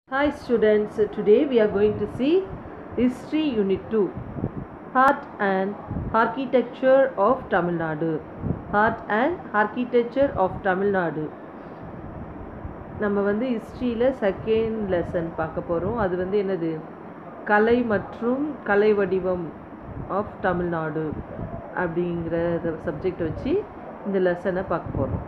Hi students, today we are going to see History Unit 2 Art and Architecture of Tamil Nadu Art and Architecture of Tamil Nadu நம்ம வந்து ஹிஸ்ட்ரியில் second lesson பார்க்க போகிறோம் அது வந்து என்னது கலை மற்றும் கலை வடிவம் ஆஃப் தமிழ்நாடு அப்படிங்கிற சப்ஜெக்ட் வச்சு இந்த லெசனை பார்க்க போகிறோம்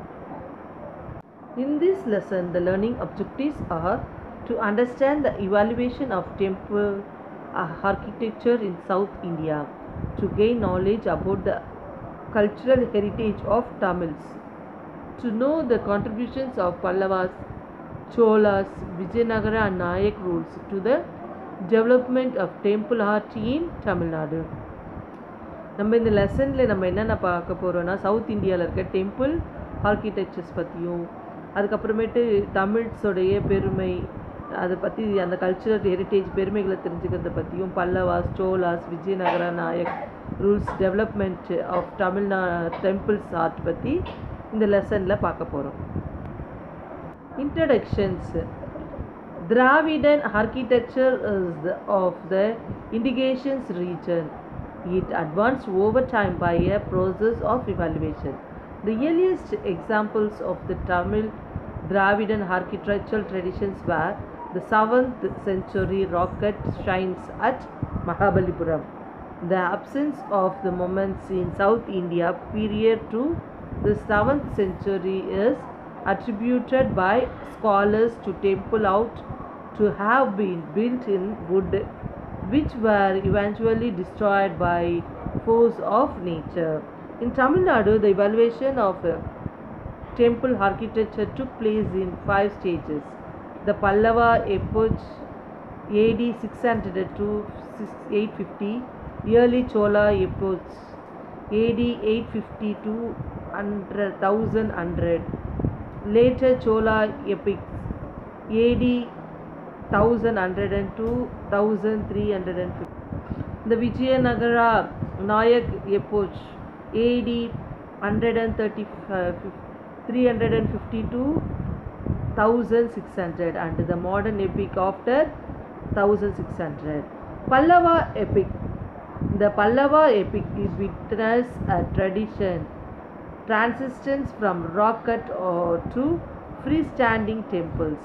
In this lesson, the learning objectives are to understand the evaluation of temple uh, architecture in South India, to gain knowledge about the cultural heritage of Tamils, to know the contributions of Pallavas, Cholas, Vijayanagara and Nayak rules to the development of temple art in Tamil Nadu. நம்ம இந்த லெசனில் நம்ம என்னென்ன பார்க்க போகிறோம்னா south இந்தியாவில் இருக்க temple architectures பற்றியும் அதுக்கப்புறமேட்டு தமிழ்ஸோடைய பெருமை அதை பற்றி அந்த கல்ச்சுரல் ஹெரிட்டேஜ் பெருமைகளை தெரிஞ்சுக்கிறத பற்றியும் Pallavas Cholas Vijayanagara Nayak rules development of Tamil Nadu temples art பற்றி இந்த லெசனில் பார்க்க போகிறோம் introductions Dravidan architecture is the, of the indications region. It advanced over time by a process of evaluation. The earliest examples of the Tamil Dravidan architectural traditions were the 7th century rocket shrines at Mahabalipuram. The absence of the monuments in South India period to the 7th century is attributed by scholars to temple out to have been built in wood which were eventually destroyed by force of nature. In Tamil Nadu, the evaluation of uh, temple architecture took place in five stages. The Pallava epoch AD 600 to 850, early Chola epoch AD 850 to 100, 1100, later Chola epics AD 1102 1350. The Vijayanagara Nayak epoch AD 130, uh, 352 1600 and the modern epic after 1600. Pallava epic. The Pallava epic is witness a tradition transistence from rock cut or to freestanding temples.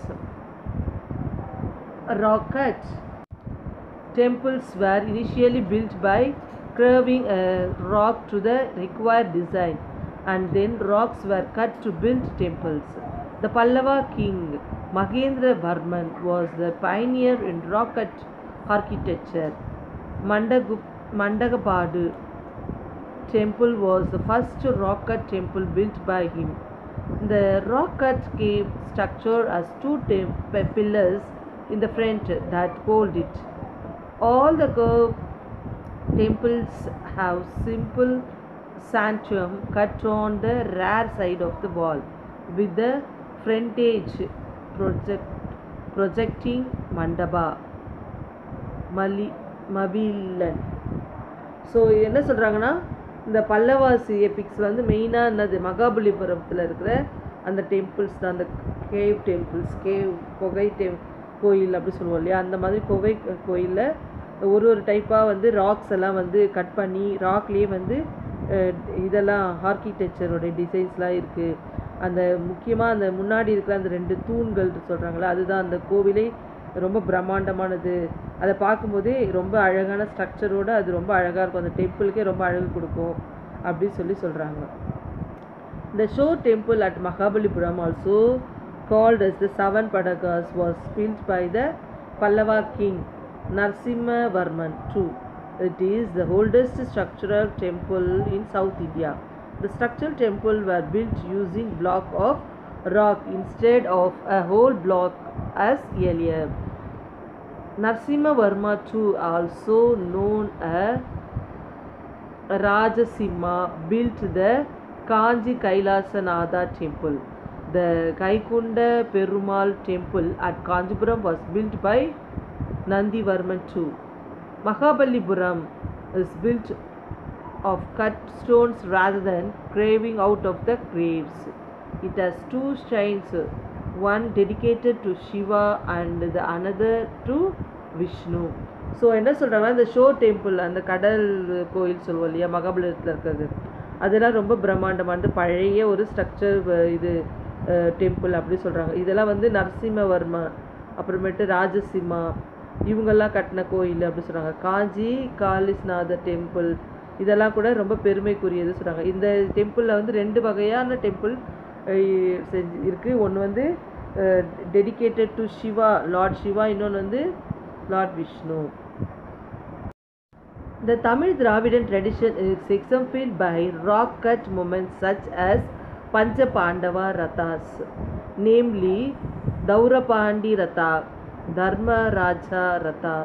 Rock cut temples were initially built by carving a rock to the required design and then rocks were cut to build temples. The Pallava king Mahendra Varman was the pioneer in rock cut architecture. Mandagu, Mandagapadu temple was the first rock cut temple built by him. The rock cut cave structure has two tem- pillars in the front that hold it. All the curved temples have simple sanctum cut on the rear side of the wall with the frontage project, projecting mandaba மலி மபிலன் so என்ன சொல்கிறாங்கன்னா இந்த பல்லவாசி epics வந்து மெயினாக என்னது மகாபலிபுரத்தில் இருக்கிற அந்த temples தான் அந்த கேவ் டெம்பிள்ஸ் கேவ் குகை டெம் கோயில் அப்படி சொல்லுவோம் இல்லையா அந்த மாதிரி குகை கோயிலில் ஒரு ஒரு டைப்பாக வந்து ராக்ஸ் எல்லாம் வந்து கட் பண்ணி ராக்லேயே வந்து இதெல்லாம் ஆர்கிடெக்சரோட டிசைன்ஸ்லாம் இருக்குது அந்த முக்கியமாக அந்த முன்னாடி இருக்கிற அந்த ரெண்டு தூண்கள் சொல்கிறாங்களா அதுதான் அந்த கோவிலை ரொம்ப பிரம்மாண்டமானது அதை பார்க்கும்போதே ரொம்ப அழகான ஸ்ட்ரக்சரோடு அது ரொம்ப அழகாக இருக்கும் அந்த டெம்பிளுக்கே ரொம்ப அழகு கொடுக்கும் அப்படின்னு சொல்லி சொல்கிறாங்க The show temple at Mahabalipuram also called as the Seven Padagas was built by the Pallava king Narsimha Varman II. It is the oldest structural temple in South India. The structural temple were built using block of rock instead of a whole block as earlier. Narsimha Varma II, also known as Rajasimha, built the Kanji Kailasanatha temple. The Kaikunda Perumal temple at Kanjipuram was built by Nandi Varman II. Mahabalipuram is built of cut stones rather than carving out of the graves. It has two shrines one dedicated to Shiva and the another to Vishnu so என்ன சொல்கிறாங்கன்னா இந்த show temple அந்த கடல் கோயில் சொல்லுவோம் இல்லையா மகாபலிபுரத்தில் இருக்கிறது அதெல்லாம் ரொம்ப பிரம்மாண்டமானது பழைய ஒரு ஸ்ட்ரக்சர் இது டெம்பிள் அப்படி சொல்கிறாங்க இதெல்லாம் வந்து நரசிம்மவர்மா அப்புறமேட்டு ராஜசிம்மா இவங்கெல்லாம் கட்டின கோயில் அப்படி சொல்கிறாங்க காஞ்சி காளிஸ்நாதர் டெம்பிள் இதெல்லாம் கூட ரொம்ப பெருமைக்குரியது சொல்கிறாங்க இந்த டெம்பிளில் வந்து ரெண்டு வகையான டெம்பிள் செஞ்சு இருக்குது ஒன்று வந்து dedicated to Shiva lord Shiva இன்னொன்று வந்து lord Vishnu The Tamil Dravidian tradition is exemplified by rock cut moments such as Pancha Pandava Rathas, namely Daurapandi Ratha, Dharma Raja Ratha,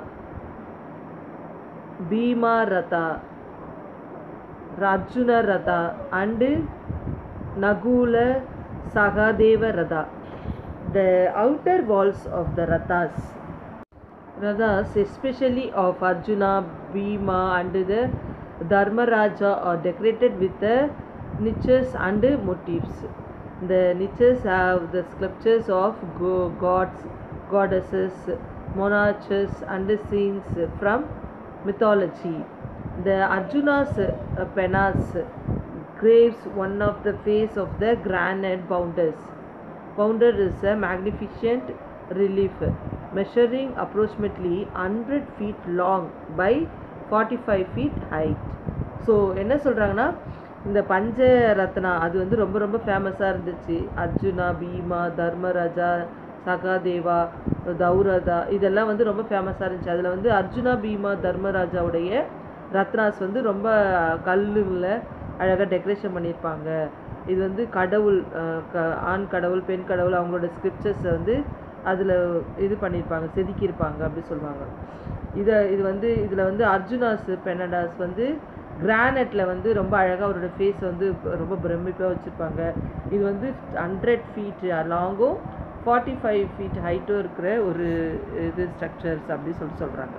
Bhima Ratha, Rajuna Ratha, and Nagula Sagadeva Ratha. The outer walls of the Rathas Rathas, especially of Arjuna, Bhima, and the Dharmaraja, are decorated with the niches and motifs. The niches have the sculptures of go- gods, goddesses, monarchs, and scenes from mythology. The Arjuna's uh, penas graves one of the face of the granite bounders. Bounder is a magnificent relief measuring approximately 100 feet long by 45 feet height. So என்ன சொல்கிறாங்கன்னா இந்த பஞ்ச ரத்னா அது வந்து ரொம்ப ரொம்ப ஃபேமஸாக இருந்துச்சு அர்ஜுனா பீமா தர்மராஜா சகாதேவா தௌரதா இதெல்லாம் வந்து ரொம்ப ஃபேமஸாக இருந்துச்சு அதில் வந்து அர்ஜுனா பீமா தர்மராஜாவுடைய ரத்னாஸ் வந்து ரொம்ப கல்லுல அழகாக டெக்கரேஷன் பண்ணியிருப்பாங்க இது வந்து கடவுள் அஹ், க- ஆண் கடவுள் பெண் கடவுள் அவங்களோட ஸ்கிரிப்சர்ஸை வந்து அதில் இது பண்ணியிருப்பாங்க செதுக்கியிருப்பாங்க அப்படி சொல்லுவாங்க இதை இது வந்து இதில் வந்து அர்ஜுனாஸ் பெனடாஸ் வந்து கிரானைட்டில் வந்து ரொம்ப அழகாக அவரோட ஃபேஸ் வந்து ரொம்ப பிரமிப்பாக வச்சுருப்பாங்க இது வந்து ஹண்ட்ரட் ஃபீட் லாங்கும் ஃபார்ட்டி ஃபைவ் ஃபீட் ஹைட்டும் இருக்கிற ஒரு இது ஸ்ட்ரக்சர்ஸ் அப்படி சொல்லி சொல்கிறாங்க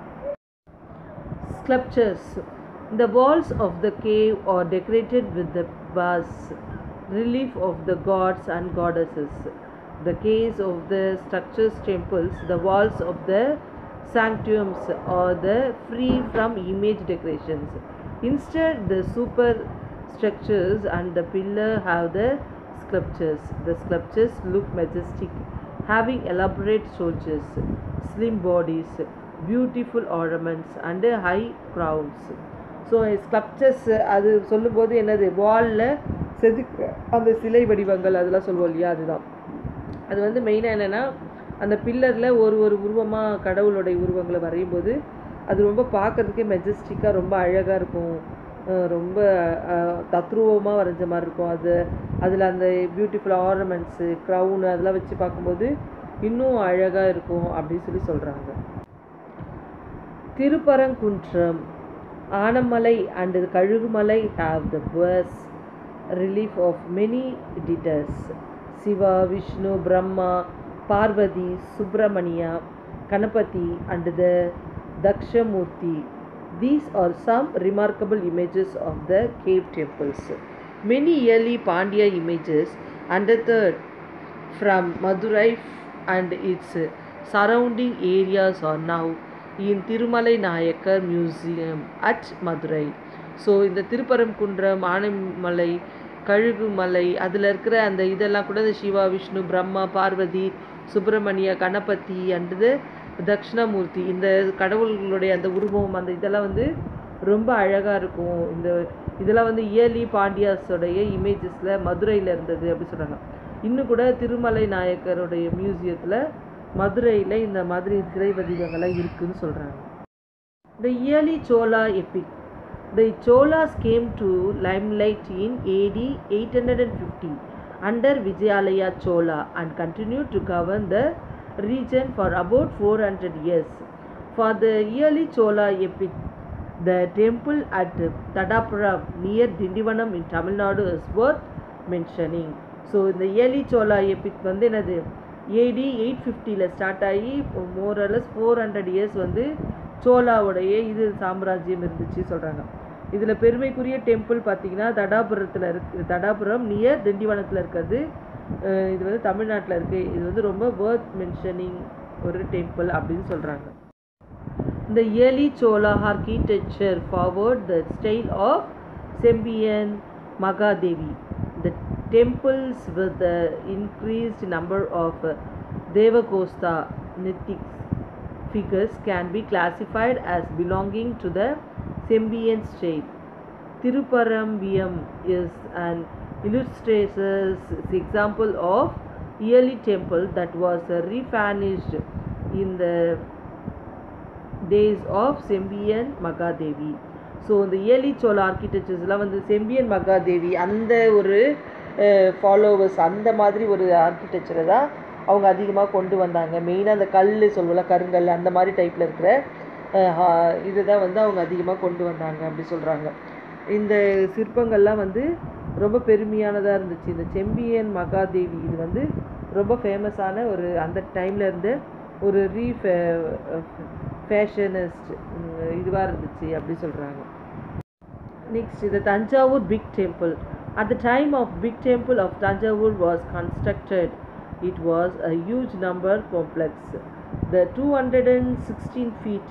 sculptures. The walls of the cave are decorated with the bas relief of the gods and goddesses. The caves of the structures temples, the walls of the sanctuums are the free from image decorations. Instead, the superstructures and the pillar have the sculptures. The sculptures look majestic, having elaborate soldiers, slim bodies, beautiful ornaments, and high crowns. So sculptures அது சொல்லும்போது என்னது வாலில் செதுக்க அந்த சிலை வடிவங்கள் அதெல்லாம் சொல்லுவோம் இல்லையா அதுதான் அது வந்து மெயினாக என்னென்னா அந்த பில்லரில் ஒரு ஒரு உருவமாக கடவுளுடைய உருவங்களை வரையும் போது அது ரொம்ப பார்க்கறதுக்கே மெஜஸ்டிக்காக ரொம்ப அழகாக இருக்கும் அஹ் ரொம்ப தத்ரூபமாக வரைஞ்ச மாதிரி இருக்கும் அது அதில் அந்த பியூட்டிஃபுல் ஆர்னமெண்ட்ஸு க்ரௌனு அதெல்லாம் வச்சு பார்க்கும்போது இன்னும் அழகாக இருக்கும் அப்படின்னு சொல்லி சொல்கிறாங்க Thiruparankundram Anamalai and Kazhugumalai have the verse relief of many deities Shiva Vishnu Brahma Parvati Subramanya Ganapati and the Dakshamurti. These are some remarkable images of the cave temples. Many early Pandya images unearthed from Madurai and its surrounding areas are now in Tirumalai Nayakar Museum at Madurai. So இந்த திருப்பரங்குன்றம் ஆனைமலை கழுகுமலை அதில் இருக்கிற அந்த இதெல்லாம் கூட இந்த Shiva Vishnu Brahma Parvati Subramanya Ganapati and Dakshinamurthy இந்த கடவுள்களுடைய அந்த உருவம் அந்த இதெல்லாம் வந்து ரொம்ப அழகாக இருக்கும் இந்த இதெல்லாம் வந்து இயர்லி பாண்டியாஸோடைய இமேஜஸில் மதுரையில் இருந்தது அப்படி சொல்கிறாங்க இன்னும் கூட திருமலை நாயக்கருடைய மியூசியத்தில் மதுரையில் இந்த மாதிரி சிலை வடிவங்கள்லாம் இருக்குன்னு சொல்கிறாங்க The yearly Chola epic. The Cholas came to limelight in AD 850 under Vijayalaya Chola and continued to govern the region for about 400 years. For the yearly Chola epic, the temple at Tadapuram near Dindivanam in Tamil Nadu is worth mentioning. So இந்த early Chola epic வந்து என்னது ஏடி eight ஃபிஃப்டியில் start ஆகி மோரலஸ் four hundred years வந்து சோலாவுடைய இது சாம்ராஜ்யம் இருந்துச்சு சொல்கிறாங்க இதில் பெருமைக்குரிய டெம்பிள் பார்த்தீங்கன்னா தடாபுரத்தில் இருக்கு தடாபுரம் நியர் திண்டிவனத்தில் இருக்கிறது அஹ் இது வந்து தமிழ்நாட்டில் இருக்குது இது வந்து ரொம்ப worth மென்ஷனிங் ஒரு டெம்பிள் அப்படின்னு சொல்கிறாங்க The early Chola architecture followed the style of Sembian Magadevi. The temples with the increased number of uh, Devakosta Nithic figures can be classified as belonging to the Sembian style. Tiruparambiam is an illustrates example of early temple that was uh, refurnished in the days of Sembiyan Mahadevi so இந்த early Chola ஆர்கிடெக்சர்ஸ்லாம் வந்து செம்பியன் மகாதேவி அந்த ஒரு followers அந்த மாதிரி ஒரு ஆர்கிடெக்சரை தான் அவங்க அதிகமாக கொண்டு வந்தாங்க மெயினாக அந்த கல் சொல்லுவோம்ல கருங்கல் அந்த மாதிரி டைப்பில் இருக்கிற இதுதான் வந்து அவங்க அதிகமாக கொண்டு வந்தாங்க அப்படி சொல்கிறாங்க இந்த சிற்பங்கள்லாம் வந்து ரொம்ப பெருமையானதாக இருந்துச்சு இந்த செம்பியன் மகாதேவி இது வந்து ரொம்ப ஃபேமஸான ஒரு அந்த டைமில் இருந்த ஒரு ரீ ஃபேஷனிஸ்ட் இதுவாக இருந்துச்சு அப்படி சொல்கிறாங்க நெக்ஸ்ட் இது Thanjavur big temple at the time of big temple of Thanjavur was constructed it was a huge number complex the two hundred and sixteen feet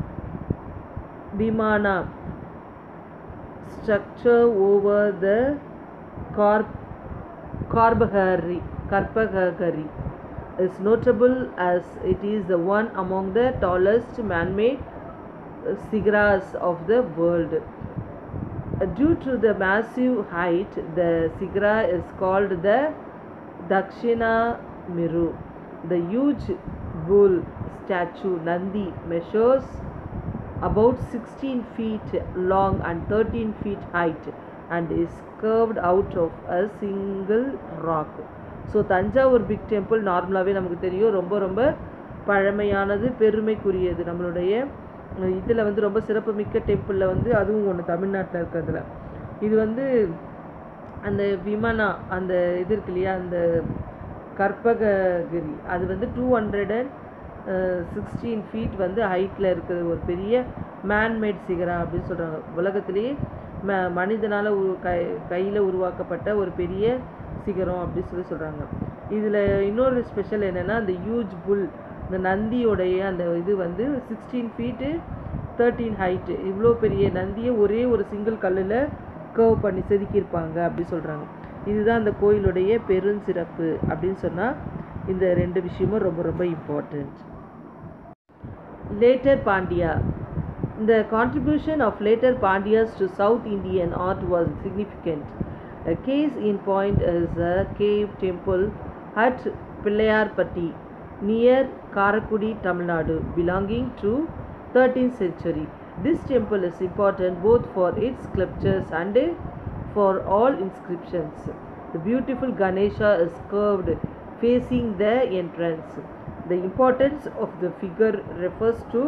vimana structure over the Karp Karbagari Karpagari is notable as it is the one among the tallest man-made uh, sigras of the world. Uh, Due to the massive height, the sigra is called the Dakshina Miru. The huge bull statue Nandi measures about 16 feet long and 13 feet height and is curved out of a single rock. So Thanjavur big temple நார்மலாகவே நமக்கு தெரியும் ரொம்ப ரொம்ப பழமையானது பெருமைக்குரியது நம்மளுடைய இதில் வந்து ரொம்ப சிறப்புமிக்க டெம்பிளில் வந்து அதுவும் ஒன்று தமிழ்நாட்டில் இருக்கிறதுல இது வந்து அந்த விமனா அந்த இது இருக்கு இல்லையா அந்த கற்பககிரி அது வந்து two hundred and sixteen feet வந்து ஹைட்டில் இருக்கிற ஒரு பெரிய மேன்மேட் சிகரா அப்படின்னு சொல்கிறாங்க உலகத்திலேயே ம மனிதனால் உரு கை கையில் உருவாக்கப்பட்ட ஒரு பெரிய சிகரம் அப்படின்னு சொல்லி சொல்கிறாங்க இதில் இன்னொரு ஸ்பெஷல் என்னென்னா அந்த ஹியூஜ் புல் இந்த நந்தியோடைய அந்த இது வந்து சிக்ஸ்டீன் ஃபீட்டு தேர்ட்டீன் ஹைட்டு இவ்வளோ பெரிய நந்தியை ஒரே ஒரு சிங்கிள் கல்லில் கர்வ் பண்ணி செதுக்கியிருப்பாங்க அப்படி சொல்கிறாங்க இதுதான் அந்த கோயிலுடைய பெருஞ்சிறப்பு அப்படின்னு சொன்னால் இந்த ரெண்டு விஷயமும் ரொம்ப ரொம்ப important Later Pandya. The contribution of later Pandyas to South Indian art was significant. A case in point is a cave temple at Pillayarpatti near Karakudi, Tamil Nadu, belonging to 13th century. This temple is important both for its sculptures and for all inscriptions. The beautiful Ganesha is curved facing the entrance. The importance of the figure refers to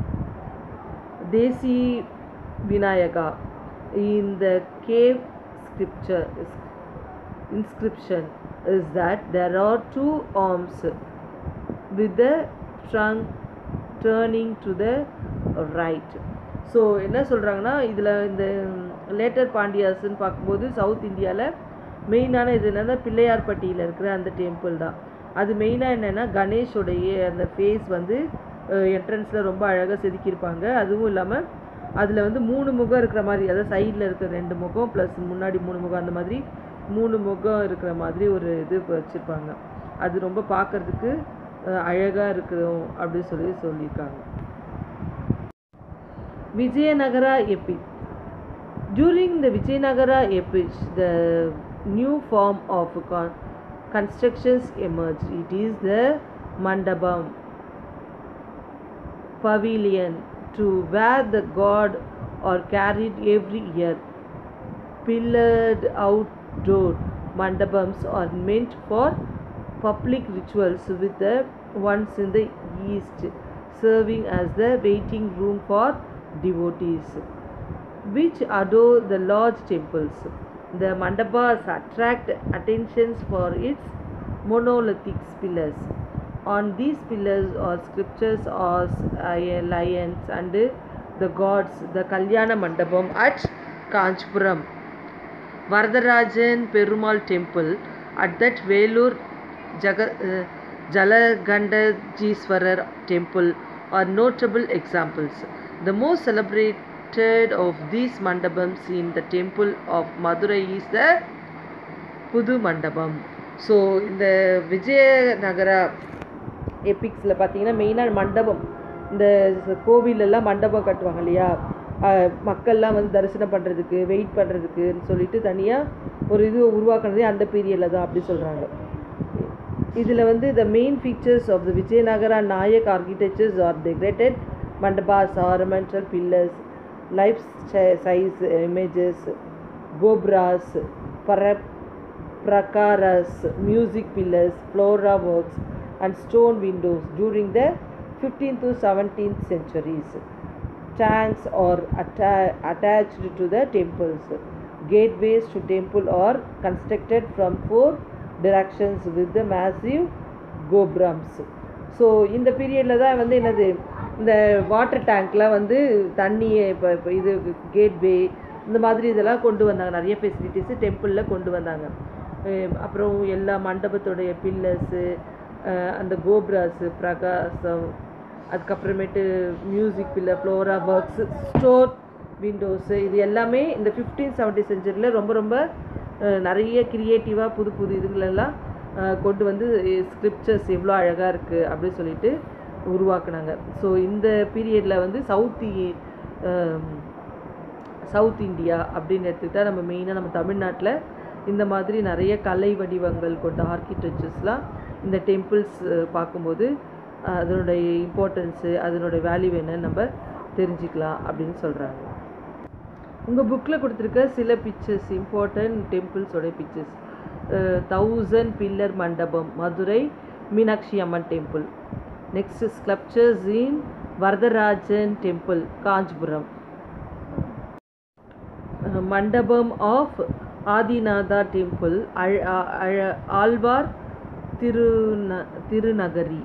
Desi Vinayaka in the cave scripture inscription is that there are two arms with the trunk turning to the right so என்ன சொல்கிறாங்கன்னா இதில் இந்த later பாண்டியாஸ்ன்னு பார்க்கும்போது south இந்தியாவில் மெயினான இது என்னென்னா பிள்ளையார்பட்டியில் இருக்கிற அந்த டெம்பிள் தான் அது மெயினாக என்னென்னா கணேஷோடைய அந்த ஃபேஸ் வந்து என்ட்ரன்ஸில் ரொம்ப அழகாக செதுக்கியிருப்பாங்க அதுவும் இல்லாமல் அதில் வந்து மூணு முகம் இருக்கிற மாதிரி அதாவது சைடில் இருக்கிற ரெண்டு முகம் ப்ளஸ் முன்னாடி மூணு முகம் அந்த மாதிரி மூணு முகம் இருக்கிற மாதிரி ஒரு இது வச்சுருப்பாங்க அது ரொம்ப பார்க்குறதுக்கு அழகாக இருக்கிறோம் அப்படின்னு சொல்லி சொல்லியிருக்காங்க Vijayanagara epic. During the Vijayanagara epic, the new form of con- constructions emerged. It is the mandapam, pavilion, to where the god are carried every year. Pillared outdoor mandapams are meant for public rituals with the ones in the east serving as the waiting room for devotees which adore the large temples. The mandapas attract attentions for its monolithic pillars. On these pillars are scriptures as uh, lions and the gods. The Kalyana Mandapam at Kanchipuram. Varadarajan Perumal temple At that Velur Jaga, uh, Jalagandajiswarar temple are notable examples. The most celebrated of these mandapams in the temple of Madurai is the புது மண்டபம் so இந்த விஜயநகரா எபிக்ஸில் பார்த்தீங்கன்னா மெயினாக மண்டபம் இந்த கோவிலெல்லாம் மண்டபம் கட்டுவாங்க இல்லையா அஹ் மக்கள்லாம் வந்து தரிசனம் பண்ணுறதுக்கு வெயிட் பண்ணுறதுக்குன்னு சொல்லிட்டு தனியாக ஒரு இது உருவாக்குனதே அந்த பீரியடில் தான் அப்படி சொல்கிறாங்க இதில் வந்து the main features of the Vijayanagara Nayak architectures are decorated mandapas ornamental pillars life size images cobras பர prakaras, music pillars, flora works, and stone windows during the 15th to 17th centuries. Tanks are atta- attached to the temples. Gateways to temple are constructed from four directions with the massive gopurams so இந்த பீரியடில் தான் வந்து என்னது இந்த water டேங்க்லாம் வந்து தண்ணியை இப்போ இப்போ இது கேட்வே இந்த மாதிரி இதெல்லாம் கொண்டு வந்தாங்க நிறைய ஃபெசிலிட்டிஸு டெம்பிளில் கொண்டு வந்தாங்க அஹ் அப்புறம் எல்லா மண்டபத்துடைய பில்லர்ஸு அந்த கோபுராஸு பிரகாசம் அதுக்கப்புறமேட்டு music pillar flora works store windows இது எல்லாமே இந்த ஃபிஃப்டீன் செவன்ட்டி செஞ்சுரியில் ரொம்ப ரொம்ப அஹ், நிறைய க்ரியேட்டிவாக புது புது இதுங்களெல்லாம் அஹ், கொண்டு வந்து ஸ்கிரிப்சர்ஸ் எவ்வளோ அழகாக இருக்குது அப்படின்னு சொல்லிட்டு உருவாக்குனாங்க ஸோ இந்த பீரியடில் வந்து சவுத் சவுத் இந்தியா அப்படின்னு எடுத்துக்கிட்டால் நம்ம மெயினாக நம்ம தமிழ்நாட்டில் இந்த மாதிரி நிறைய கலை வடிவங்கள் கொண்ட ஆர்கிடெக்சர்ஸ்லாம் இந்த டெம்பிள்ஸ் பார்க்கும்போது அஹ், அதனுடைய இம்பார்ட்டன்ஸு அதனுடைய வேல்யூ என்னன்னு நம்ம தெரிஞ்சுக்கலாம் அப்படின்னு சொல்கிறாங்க உங்கள் புக்கில் கொடுத்துருக்க சில பிக்சர்ஸ் இம்பார்ட்டன்ட் டெம்பிள்ஸோட pictures thousand pillar mandapam Madurai Meenakshi Amman temple next sculptures in Varadarajan temple Kanchipuram mandapam of ஆதிநாதா temple அழ அழ ஆழ்வார் திருந திருநகரி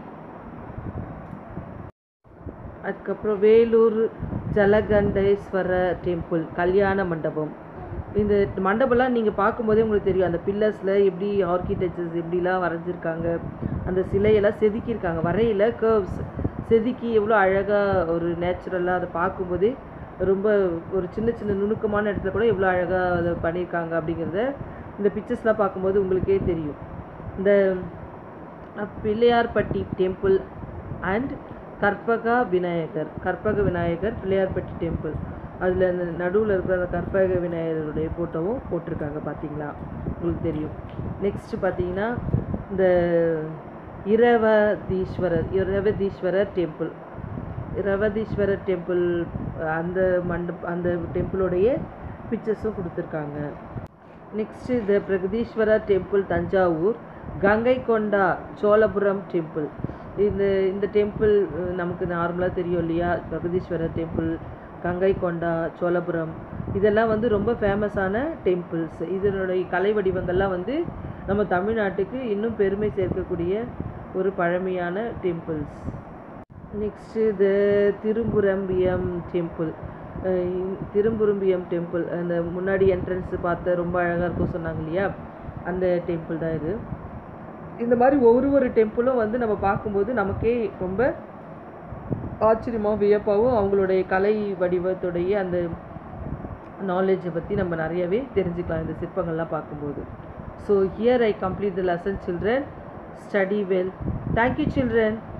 அதுக்கப்புறம் வேலூர் ஜலகண்டேஸ்வர டெம்பிள் கல்யாண மண்டபம் இந்த மண்டபம்லாம் நீங்கள் பார்க்கும்போதே உங்களுக்கு தெரியும் அந்த பில்லர்ஸில் எப்படி ஆர்கிடெக்சர்ஸ் எப்படிலாம் வரைஞ்சிருக்காங்க அந்த சிலையெல்லாம் செதுக்கியிருக்காங்க வரையில் கர்வ்ஸ் செதுக்கி எவ்வளோ அழகாக ஒரு நேச்சுரலாக அதை பார்க்கும்போதே ரொம்ப ஒரு சின்ன சின்ன நுணுக்கமான இடத்துல கூட எவ்வளோ அழகாக அதை பண்ணியிருக்காங்க அப்படிங்கிறத இந்த பிக்சர்ஸ்லாம் பார்க்கும்போது உங்களுக்கே தெரியும் இந்த அஹ், Pillaiyarpatti temple and Karpaga Vinayagar Karpaga Vinayagar Pillaiyarpatti temple அதில் அந்த நடுவில் இருக்கிற அந்த கற்பக விநாயகருடைய ஃபோட்டோவும் போட்டிருக்காங்க பார்த்தீங்களா உங்களுக்கு தெரியும் நெக்ஸ்ட்டு பார்த்தீங்கன்னா இந்த இரவதீஸ்வரர் இரவதீஸ்வரர் டெம்பிள் இரவதீஸ்வரர் டெம்பிள் அந்த மண்டப் அந்த டெம்பிளோடைய பிக்சர்ஸும் கொடுத்துருக்காங்க நெக்ஸ்ட்டு இந்த பிரகதீஸ்வரர் டெம்பிள் தஞ்சாவூர் கங்கை கொண்டா சோழபுரம் டெம்பிள் இந்த இந்த டெம்பிள் நமக்கு நார்மலாக தெரியும் இல்லையா பிரகதீஸ்வரர் டெம்பிள் கங்கை கொண்டா சோழபுரம் இதெல்லாம் வந்து ரொம்ப ஃபேமஸான டெம்பிள்ஸ் இதனுடைய கலை வடிவங்கள்லாம் வந்து நம்ம தமிழ்நாட்டுக்கு இன்னும் பெருமை சேர்க்கக்கூடிய ஒரு பழமையான டெம்பிள்ஸ் நெக்ஸ்ட்டு இது திரும்புரம்பியம் டெம்பிள் திரும்புரம்பியம் டெம்பிள் அந்த முன்னாடி என்ட்ரன்ஸ் பார்த்த ரொம்ப அழகாக இருக்கும் சொன்னாங்க இல்லையா அந்த டெம்பிள் தான் இது இந்த மாதிரி ஒவ்வொரு ஒரு டெம்பிளும் வந்து நம்ம பார்க்கும்போது நமக்கே ரொம்ப ஆச்சரியமாகவும் வியப்பாகவும் அவங்களுடைய கலை வடிவத்துடைய அந்த நாலேஜை பற்றி நம்ம நிறையவே தெரிஞ்சுக்கலாம் இந்த சிற்பங்கள்லாம் பார்க்கும்போது so here I complete the lesson children study well thank you children